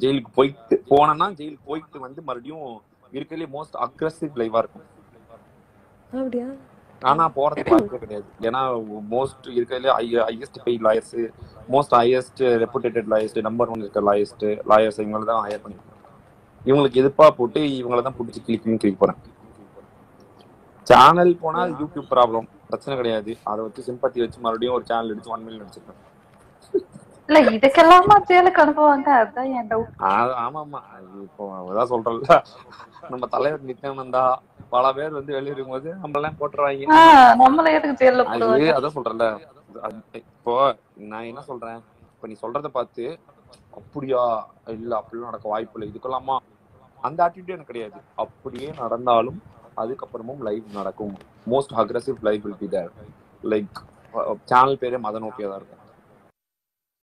ஜெயிலுக்கு போயிட்டு போனேன்னா ஜெயிலுக்கு போயிட்டு வந்து மறுபடியும் இருக்கிறதுலே மோஸ்ட் அக்ரஸிவ் லைவா இருக்கும் அப்படியா ஆனா போறதுக்கு வாய்ப்பே கிடையாது ஏன்னா மோஸ்ட் இருக்கிறதுலே highest paid lawyers most highest reputed lawyers number one இருக்க லாயர்ஸ்ட் லாயர்ஸ் இவங்களை தான் ஹையர் பண்ணி இவங்களுக்கு எதிர்ப்பா போட்டு இவங்களை தான் பிடிச்சி கிளிக் கிளிக் போறேன் சேனல் போனா யூடியூப் ப்ராப்ளம் பிரச்சனை கிடையாது அதை வச்சு சிம்பத்தி வச்சு மறுபடியும் ஒரு சேனல் எடுத்து ஒன் மில்லியன் அடிச்சிருக்கேன் இல்ல இதுக்கெல்லாமா ஜெயிலுக்கு அனுப்புவாங்க அதான் என் டவுட் ஆ- ஆமா ஆமா அது இப்போ அதான் சொல்றேன்ல நம்ம தலைவர் நித்யானந்தா பல பேர் வந்து வெளிய இருக்கும்போது நம்மளெல்லாம் போட்டுருவாங்க ஆஹ் நம்மள எதுக்கு ஜெயில அது போடுவாங்க அதான் சொல்றேன்ல அது- இப்போ நான் என்ன சொல்றேன் இப்ப நீ சொல்றத பார்த்து அப்படியா இல்ல அப்படிலாம் நடக்க வாய்ப்பு இல்லை இதுக்கெல்லாமா அந்த ஆட்டிடியூட் எனக்கு கிடையாது அப்படியே நடந்தாலும் அதுக்கப்புறமும் லைவ் நடக்கும் most aggressive live will be there like channel பேரே மத நோக்கியா தான் இருக்கும்